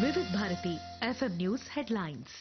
వివిధ Bharati FM news headlines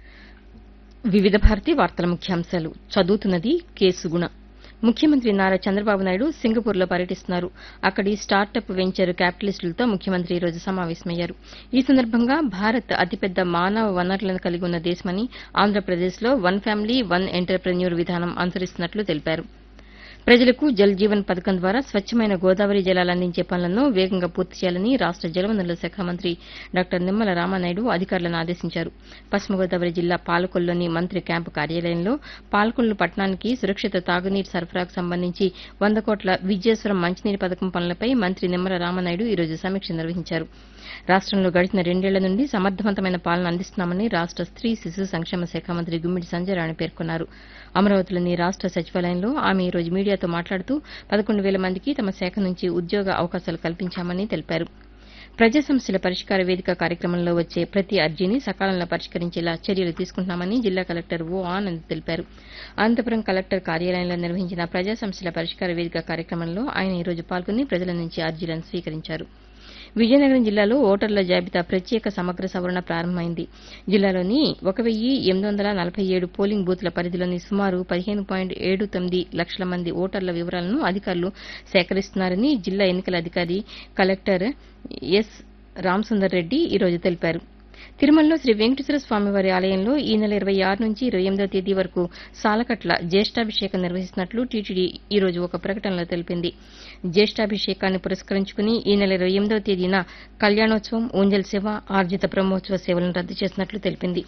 వివిధ భారతి వార్తల ముఖ్యాంశాలు చదువుతున్నది కేసుగుణ ముఖ్యమంత్రి నారా చంద్రబాబు నాయుడు సింగపూర్లో పర్యటిస్తున్నారు అక్కడి స్టార్టప్ వెంచర్ క్యాపిటలిస్టులతో ముఖ్యమంత్రి ఈ రోజు సమావేశమయ్యారు ఈ సందర్భంగా భారత్ అతిపెద్ద మానవ వనరులను కలిగి ఉన్న దేశమని ఆంధ్రప్రదేశ్లో వన్ ఫ్యామిలీ వన్ ఎంటర్ప్రెన్యూర్ విధానం అనుసరిస్తున్నట్లు తెలిపారు ప్రజలకు జల్ జీవన్ పథకం ద్వారా స్వచ్చమైన గోదావరి జలాలు అందించే పనులను వేగంగా పూర్తి చేయాలని రాష్ట జలవనరుల శాఖ మంత్రి డాక్టర్ నిమ్మల రామానాయుడు అధికారులను ఆదేశించారు పశ్చిమ గోదావరి జిల్లా పాలకొల్లులోని మంత్రి క్యాంపు కార్యాలయంలో పాలకొల్లు పట్టణానికి సురక్షిత తాగునీటి సరఫరాకు సంబంధించి వంద కోట్ల విజయేశ్వరం మంచినీటి పథకం పనులపై మంత్రి నిమ్మల రామానాయుడు ఈ రోజు సమీక్ష నిర్వహించారు రాష్టంలో గడిచిన రెండేళ్ల నుండి సమర్థవంతమైన పాలన అందిస్తున్నామని రాష్ట స్త్రీ శిశు సంక్షేమ శాఖ మంత్రి గుమ్మిడి సంజయరాణి పేర్కొన్నారు అమరావతిలోని రాష్ట సచివాలయంలో ఆమె ఈ రోజు మీడియాతో మాట్లాడుతూ పదకొండు వేల మందికి తమ శాఖ నుంచి ఉద్యోగ అవకాశాలు కల్పించామని తెలిపారు ప్రజా సమస్యల పరిష్కార వేదిక కార్యక్రమంలో వచ్చే ప్రతి అర్జీని సకాలంలో పరిష్కరించేలా చర్యలు తీసుకుంటున్నామని జిల్లా కలెక్టర్ ఓ ఆనంద్ తెలిపారు అనంతపురం కలెక్టర్ కార్యాలయంలో నిర్వహించిన ప్రజా సమస్యల పరిష్కార వేదిక కార్యక్రమంలో ఆయన ఈ రోజు పాల్గొని ప్రజల నుంచి అర్జీలను స్వీకరించారు విజయనగరం జిల్లాలో ఓటర్ల జాబితా ప్రత్యేక సమగ్ర సవరణ ప్రారంభమైంది జిల్లాలోని ఒక వెయ్యి ఎనిమిది వందల నలభై ఏడు పోలింగ్ బూత్ల పరిధిలోని సుమారు పదిహేను పాయింట్ ఏడు తొమ్మిది లక్షల మంది ఓటర్ల వివరాలను అధికారులు సేకరిస్తున్నారని జిల్లా ఎన్నికల అధికారి కలెక్టర్ ఎస్ రామసుందర్ రెడ్డి ఈ రోజు తెలిపారు తిరుమలలో శ్రీ వెంకటేశ్వర స్వామివారి ఆలయంలో ఈ నెల ఇరవై ఆరు నుంచి ఇరవై ఎనిమిదో తేదీ వరకు సాలకట్ల జ్యేష్ఠాభిషేకం నిర్వహిస్తున్నట్లు టీటీడీ ఈ రోజు ఒక ప్రకటనలో తెలిపింది జ్యేష్ఠాభిషేకాన్ని పురస్కరించుకుని ఈ నెల ఇరవై ఎనిమిదవ తేదీన కళ్యాణోత్సవం ఊంజల్ సేవ ఆర్జిత బ్రహ్మోత్సవ సేవలను రద్దు చేసినట్లు తెలిపింది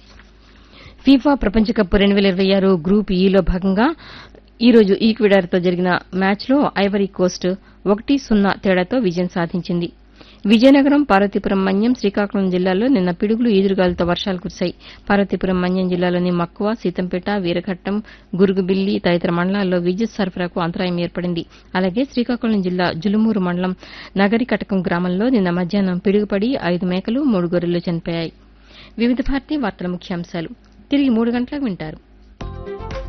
ఫీఫా ప్రపంచ కప్ రెండు వేల ఇరవై ఆరు గ్రూప్ ఈలో భాగంగా ఈ రోజు ఈక్వెడార్తో జరిగిన మ్యాచ్లో ఐవరీ కోస్ట్ ఒకటి సున్నా తేడాతో విజయం సాధించింది విజయనగరం పార్వతీపురం మన్యం శ్రీకాకుళం జిల్లాల్లో నిన్న పిడుగులు ఈదురుగాలతో వర్షాలు కురిశాయి పార్వతీపురం మన్యం జిల్లాలోని మక్కువ సీతంపేట వీరఘట్టం గురుగుబిల్లి తదితర మండలాల్లో విద్యుత్ సరఫరాకు అంతరాయం ఏర్పడింది అలాగే శ్రీకాకుళం జిల్లా జులుమూరు మండలం నగరికటకం గ్రామంలో నిన్న మధ్యాహ్నం పిడుగుపడి ఐదు మేకలు మూడు గొర్రెలు చనిపోయాయి వివిధ భారతి వార్తల ముఖ్యాంశాలు తిరిగి మూడు గంటలకు వింటారు